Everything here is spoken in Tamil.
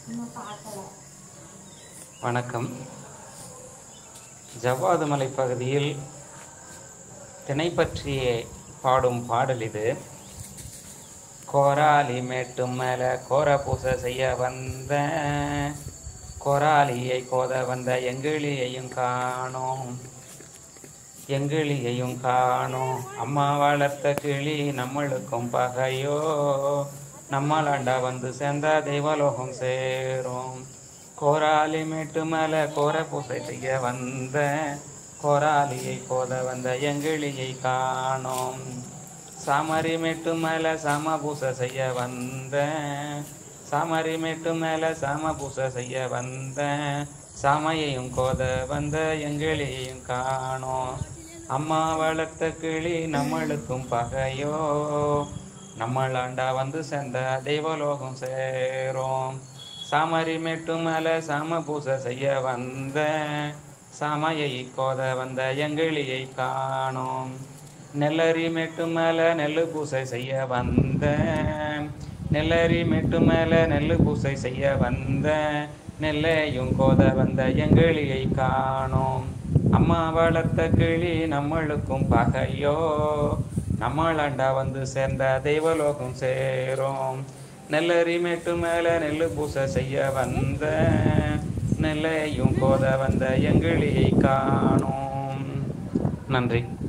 இன்னும் பார்க்கல வணக்கம் ஜவ்வாது மலை பகுதியில் திணை பற்றி பாடும் பாடல் இது கோராலி மேட்டும் மேல கோர பூசை செய்ய வந்த கோராலியை கோத வந்த எங்கிளியையும் காணோம் எங்கிளியையும் காணோம் அம்மா வளர்த்த கிளி நம்மளுக்கும் பகையோ நம்மளாண்டா வந்து சேர்ந்த தெய்வலோகம் சேரும் கோராலி மேட்டு மேல கோர பூசை செய்ய வந்த கோராலியை கோத வந்த எங்கிளியை காணோம் சாமரி மேட்டு மேல சாம பூசை செய்ய வந்த சாமரி மேட்டு மேல சாம பூசை செய்ய வந்த சாமையையும் கோத வந்த எங்கிளியையும் காணோம் அம்மா வளர்த்த கிளி நம்மளுக்கும் பகையோ நம்மளாண்டா வந்து சேர்ந்த தெய்வலோகம் சேரும் சாமரி மேட்டு மேல சாம பூசை செய்ய வந்த சாமையை கோத வந்த எங்கிளியை காணோம் நெல்லரி மேட்டு மேல நெல்லு பூசை செய்ய வந்த நெல்லரி மேட்டு மேல நெல்லு பூசை செய்ய வந்த நெல்லையும் கோத வந்த எங்கிளியை காணோம் அம்மா வளர்த்த கிளி நம்மளுக்கும் பகையோ நம்மளாண்டா வந்து சேர்ந்த தெய்வலோகம் சேரும் நெல்லரி மேட்டு மேல நெல்லு பூசை செய்ய வந்த நெல்லையும் கோத வந்த எங்கிளியை காணோம் நன்றி